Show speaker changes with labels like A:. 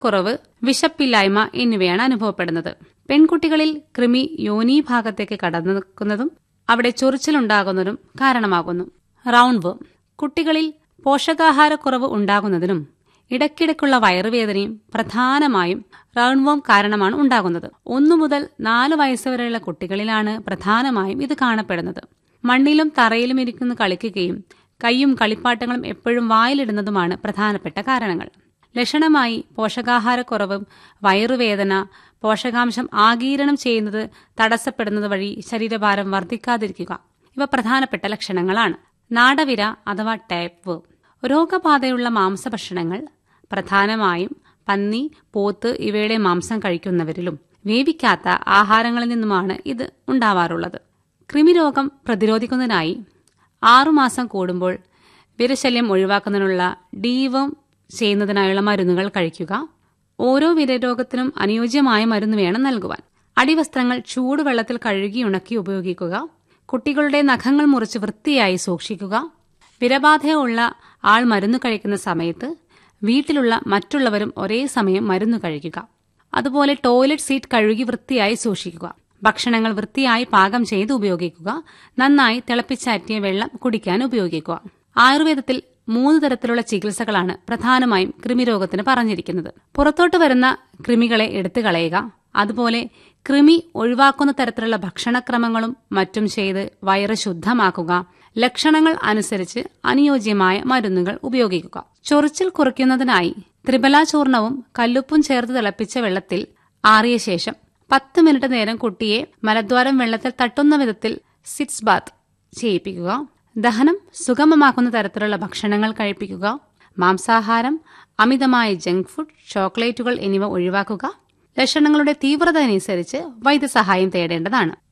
A: കുറവ് വിശപ്പില്ലായ്മ എന്നിവയാണ് അനുഭവപ്പെടുന്നത് പെൺകുട്ടികളിൽ കൃമി യോനി ഭാഗത്തേക്ക് കടന്നതും അവിടെ ചൊറിച്ചിലുണ്ടാകുന്നതും കാരണമാകുന്നു റൗണ്ട് വേം കുട്ടികളിൽ പോഷകാഹാരക്കുറവ് ഉണ്ടാകുന്നതിനും ഇടയ്ക്കിടയ്ക്കുള്ള വയറുവേദനയും പ്രധാനമായും റൗണ്ട് വോം കാരണമാണ് ഉണ്ടാകുന്നത് ഒന്നു മുതൽ നാല് വയസ്സുവരെയുള്ള കുട്ടികളിലാണ് പ്രധാനമായും ഇത് കാണപ്പെടുന്നത് മണ്ണിലും തറയിലും ഇരിക്കുന്ന കളിക്കുകയും കൈയും കളിപ്പാട്ടങ്ങളും എപ്പോഴും വായിലിടുന്നതുമാണ് പ്രധാനപ്പെട്ട കാരണങ്ങൾ ലക്ഷണമായി പോഷകാഹാരക്കുറവും വയറുവേദന പോഷകാംശം ആഗീരണം ചെയ്യുന്നത് തടസ്സപ്പെടുന്നത് വഴി ശരീരഭാരം വർദ്ധിക്കാതിരിക്കുക ഇവ പ്രധാനപ്പെട്ട ലക്ഷണങ്ങളാണ് നാടവിര അഥവാ ടൈപ്പ് രോഗബാധയുള്ള മാംസഭക്ഷണങ്ങൾ പ്രധാനമായും പന്നി പോത്ത് ഇവയുടെ മാംസം കഴിക്കുന്നവരിലും വേവിക്കാത്ത ആഹാരങ്ങളിൽ നിന്നുമാണ് ഇത് ഉണ്ടാവാറുള്ളത് കൃമിരോഗം പ്രതിരോധിക്കുന്നതിനായി ആറുമാസം കൂടുമ്പോൾ വിരശല്യം ഒഴിവാക്കുന്നതിനുള്ള ഡീവം ചെയ്യുന്നതിനായുള്ള മരുന്നുകൾ കഴിക്കുക ഓരോ വിരരോഗത്തിനും അനുയോജ്യമായ മരുന്ന് വേണം നൽകുവാൻ അടിവസ്ത്രങ്ങൾ ചൂടുവെള്ളത്തിൽ കഴുകി ഉണക്കി ഉപയോഗിക്കുക കുട്ടികളുടെ നഖങ്ങൾ മുറിച്ച് വൃത്തിയായി സൂക്ഷിക്കുക വിരബാധയുള്ള ആൾ മരുന്ന് കഴിക്കുന്ന സമയത്ത് വീട്ടിലുള്ള മറ്റുള്ളവരും ഒരേ സമയം മരുന്ന് കഴിക്കുക അതുപോലെ ടോയ്ലറ്റ് സീറ്റ് കഴുകി വൃത്തിയായി സൂക്ഷിക്കുക ഭക്ഷണങ്ങൾ വൃത്തിയായി പാകം ചെയ്ത് ഉപയോഗിക്കുക നന്നായി തിളപ്പിച്ചാറ്റിയ വെള്ളം കുടിക്കാൻ ഉപയോഗിക്കുക ആയുർവേദത്തിൽ മൂന്ന് തരത്തിലുള്ള ചികിത്സകളാണ് പ്രധാനമായും കൃമിരോഗത്തിന് പറഞ്ഞിരിക്കുന്നത് പുറത്തോട്ട് വരുന്ന കൃമികളെ എടുത്തു കളയുക അതുപോലെ കൃമി ഒഴിവാക്കുന്ന തരത്തിലുള്ള ഭക്ഷണക്രമങ്ങളും മറ്റും ചെയ്ത് വയറ് ശുദ്ധമാക്കുക ലക്ഷണങ്ങൾ അനുസരിച്ച് അനുയോജ്യമായ മരുന്നുകൾ ഉപയോഗിക്കുക ചൊറിച്ചിൽ കുറയ്ക്കുന്നതിനായി ത്രിബല ചൂർണവും കല്ലുപ്പും ചേർത്ത് തിളപ്പിച്ച വെള്ളത്തിൽ ആറിയ ശേഷം പത്ത് മിനിറ്റ് നേരം കുട്ടിയെ മലദ്വാരം വെള്ളത്തിൽ തട്ടുന്ന വിധത്തിൽ സിറ്റ്സ് ബാത്ത് ചെയ്യിപ്പിക്കുക ദഹനം സുഗമമാക്കുന്ന തരത്തിലുള്ള ഭക്ഷണങ്ങൾ കഴിപ്പിക്കുക മാംസാഹാരം അമിതമായ ജങ്ക് ഫുഡ് ചോക്ലേറ്റുകൾ എന്നിവ ഒഴിവാക്കുക ലക്ഷണങ്ങളുടെ തീവ്രത അനുസരിച്ച് വൈദ്യസഹായം തേടേണ്ടതാണ്